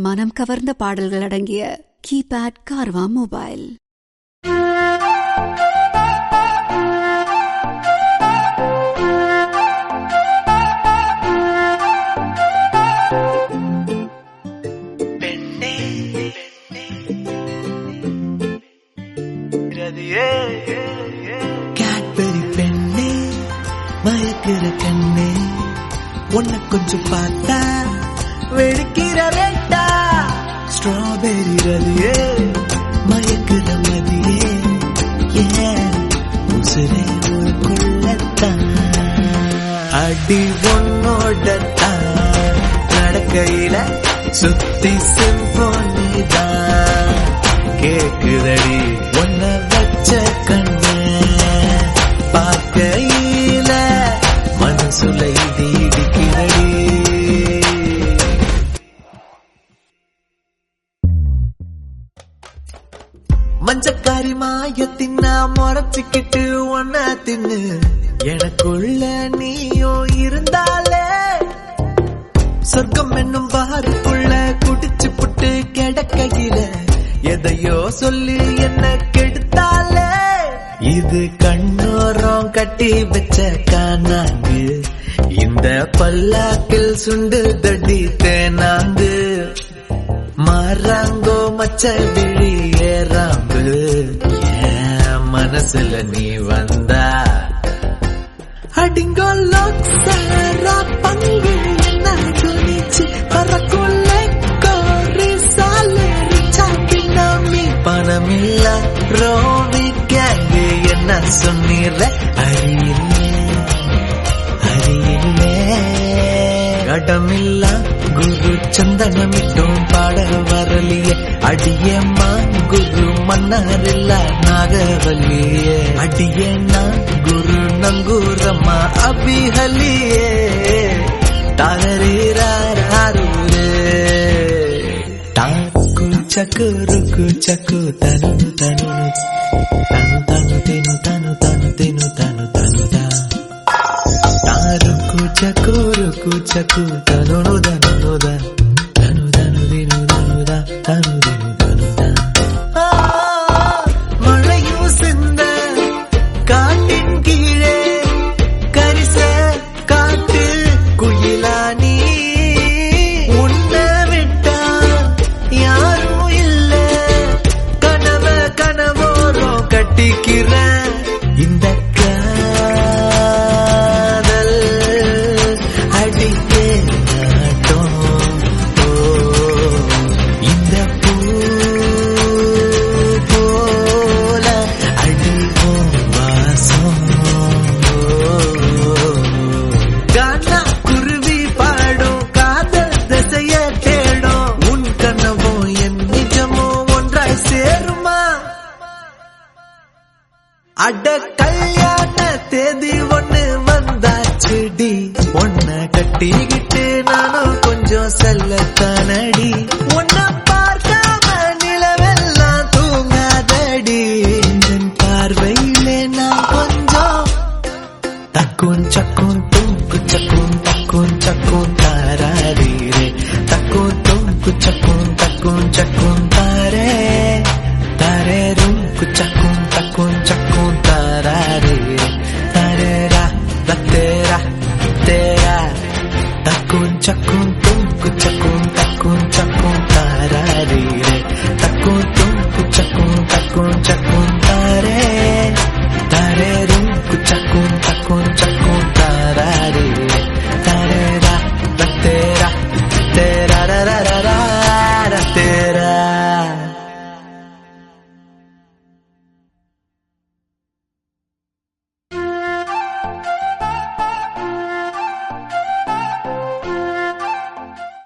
மனம் கவர்ந்த பாடல்கள் அடங்கிய கீபேட் கார்வா மொபைல் பெண்ணே ரதியே கேட்பெரி பெண்ணே மயக்கிற கண்ணே உன்னை கொஞ்சம் பார்த்தா வெடிக்கிற ரெட்டா ஸ்ட்ராபெரி ரதியே மயக்கிற மதியே ஏன் உசுரே உனக்குள்ளத்தான் அடி உன்னோட நடக்கையில சுத்தி சிம்போனி தான் கேக்குதடி உன்ன வச்ச கண்ண பார்க்கையில மனசுல இடி இடிக்கிறடி மஞ்சக்காரி மாயத்தின்னா முறைச்சுக்கிட்டு ஒன்ன தின்னு எனக்குள்ள நீயோ இருந்தாலே சொர்க்கம் என்னும் பாருக்குள்ள குடிச்சு புட்டு கிடக்கையில எதையோ சொல்லி என்ன கெடுத்தாலே இது கண்ணோரம் கட்டி வச்ச காணாங்கு இந்த பல்லாக்கில் சுண்டு தடி தேனாங்கு மாறாங்கோ மச்ச விழி ஏறாம்பு என் மனசுல நீ வந்தா அடிங்கோ லோக்சாரா பங்கு என்ன துணிச்சு பறக்குள்ள கோரி சாலரி சாக்கி நாமி பணமில்ல ரோமி கேங்கு என்ன சொன்னீர அறியில்லே அறியில்லே கடமில்ல குரு சந்தனமிட்டும் பாட வரலியே அடியம்மா குரு மன்னாரில்ல நாகவல்லியே அடியேன்னா குரு நங்கூரம்மா அபிஹலியே தாரீரூரே டாக்கு ಚಕು ರುಕು ಚಕು ತನು ತನು ತನು ತನು ತಿನು ತನು ತನು ತಿನು ತನು ತನು ತಾ ರುಕು ಚಕು ರುಕು ಚಕು ತನು ದನು ದ ತನು ದನು ದಿನು ದನು ದ ತನು ದಿನು ದನು ದ மழையும் சிந்த காட்டின் கீழே கரிச காட்டு குயிலானி உன்னை விட்டா யாரும் இல்ல கனவ கனவோரம் கட்டிக்கிற இந்த காதல் அடிக்கே நாட்டம் ஓ இந்த பூ போல அடிவோம் வாசம் கானா குருவி பாடும் காதல் திசைய தேடும் உன் கனவும் என் நிஜமும் ஒன்றாய் சேருமா அட கல்யாண தேதி ஒண்ணு வந்தாச்சுடி ஒன்ன கட்டிக்கிட்டு நானும் கொஞ்சம் செல்லத்தானடி உன்ன பார்க்காம நிலவெல்லாம் தூங்காதடி என் பார்வையிலே நான் கொஞ்சம் தக்கும் சக்கும் தும்கு சக்கும் தக்கும் சக்கும் தாராரீரே தக்கும் தும்கு சக்கும் தக்கும் சக்கும் தாரே தாரே ரும்கு சக்கும் தக்கும் சக்கும் தாராரீரே தாரேரா தத்தேரா தேரா தக்கும் சக்கும் தும்கு சக்கும் தக்கும் சக்கும் தாராரீரே தக்கும் தும்கு சக்கும் தக்கும் சக்கும் தாரே தாரே ரும்கு சக்கும் தக்கும் சக்கும் தாராரீரே தாரேரா தத்தேரா தேரா